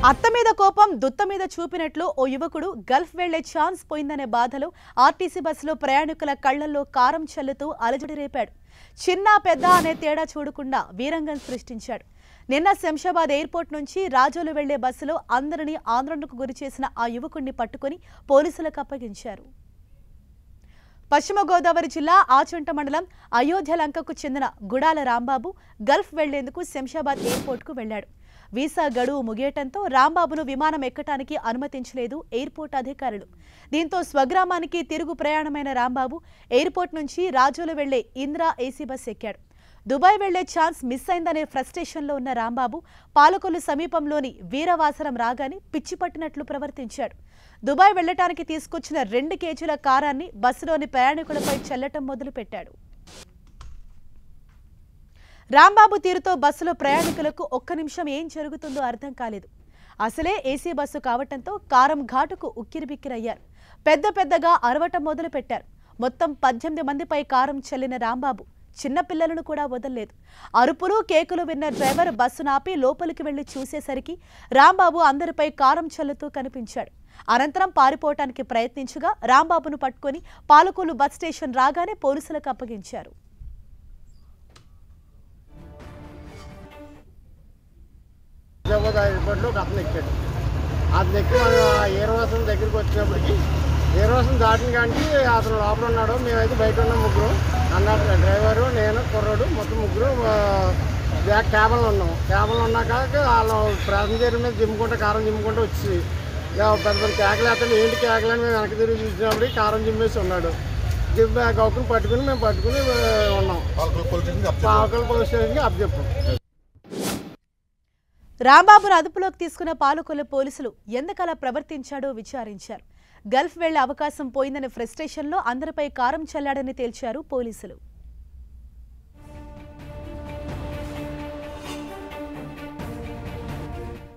అత్త మీద కోపం దుత్త మీద చూపినట్లు ఓ యువకుడు గల్ఫ్ వెళ్లే ఛాన్స్ పోయిందనే బాధలో ఆర్టీసీ బస్సులో ప్రయాణికుల కళ్లల్లో కారం చల్లుతూ అలజడి రేపాడు చిన్న పెద్ద అనే తేడా చూడకుండా వీరంగం సృష్టించాడు నిన్న శంషాబాద్ ఎయిర్పోర్ట్ నుంచి రాజోలు వెళ్లే బస్సులో అందరినీ ఆందోళనకు గురి చేసిన ఆ యువకుడిని పట్టుకుని పోలీసులకు అప్పగించారు పశ్చిమ గోదావరి జిల్లా ఆచంట మండలం అయోధ్య లంకకు చెందిన గుడాల రాంబాబు గల్ఫ్ వెళ్లేందుకు శంషాబాద్ ఎయిర్పోర్ట్కు వెళ్లాడు వీసా గడువు ముగియటంతో రాంబాబును విమానం ఎక్కటానికి అనుమతించలేదు ఎయిర్పోర్ట్ అధికారులు దీంతో స్వగ్రామానికి తిరుగు ప్రయాణమైన రాంబాబు ఎయిర్పోర్ట్ నుంచి రాజోలు వెళ్లే ఇందిరా ఏసీ బస్ ఎక్కాడు దుబాయ్ వెళ్లే ఛాన్స్ మిస్ అయిందనే ఫ్రస్ట్రేషన్లో ఉన్న రాంబాబు పాలకొల్లు సమీపంలోని వీరవాసరం రాగానే పిచ్చి పట్టినట్లు ప్రవర్తించాడు దుబాయ్ వెళ్లటానికి తీసుకొచ్చిన రెండు కేజీల కారాన్ని బస్సులోని ప్రయాణికులపై చల్లటం మొదలుపెట్టాడు రాంబాబు తీరుతో బస్సులో ప్రయాణికులకు ఒక్క నిమిషం ఏం జరుగుతుందో అర్థం కాలేదు అసలే ఏసీ బస్సు కావటంతో కారం ఘాటుకు ఉక్కిరిబిక్కిరయ్యారు పెద్ద పెద్దగా అరవటం మొదలు పెట్టారు మొత్తం పద్దెనిమిది మందిపై కారం చల్లిన రాంబాబు చిన్న పిల్లలను కూడా వదలలేదు అరుపులు కేకులు విన్న డ్రైవర్ బస్సు నాపి లోపలికి వెళ్లి చూసేసరికి రాంబాబు అందరిపై కారం చల్లుతూ కనిపించాడు అనంతరం పారిపోవటానికి ప్రయత్నించగా రాంబాబును పట్టుకొని పాలకొల్లు బస్ స్టేషన్ రాగానే పోలీసులకు అప్పగించారు హైదరాబాద్ ఎయిర్పోర్ట్లో ఒక అతను ఎక్కాడు అతను ఎక్కి మనం ఏరవాసం దగ్గరికి వచ్చినప్పటికి ఏరవాసం దాటిన కానీ అతను లోపల ఉన్నాడు మేమైతే బయట ఉన్నాం ముగ్గురు అన్నాడు డ్రైవరు నేను కుర్రాడు మొత్తం ముగ్గురు ఆ, బ్యాక్ క్యాబన్లో ఉన్నాము క్యాబన్లో ఉన్నాక వాళ్ళు ప్యాసింజర్ మీద జిమ్ముకుంటూ కారం జిమ్ముకుంటూ వచ్చి ఇక పెద్ద పెద్ద కేకలు అతను ఏంటి కేకలు అని మేము వెనక్కి తిరిగి చూసినప్పటికి కారం జిమ్మేసి ఉన్నాడు జిమ్ గౌకుని పట్టుకుని మేము పట్టుకుని ఆ, ఉన్నాం పావకల్ పోలీస్ స్టేషన్కి అప్ చెప్పాం రాంబాబును అదుపులోకి తీసుకున్న పాలకొల్లు పోలీసులు ఎందుకలా ప్రవర్తించాడో విచారించారు గల్ఫ్ వెళ్లే అవకాశం పోయిందనే ఫ్రస్ట్రేషన్లో అందరిపై కారం చల్లాడని తేల్చారు పోలీసులు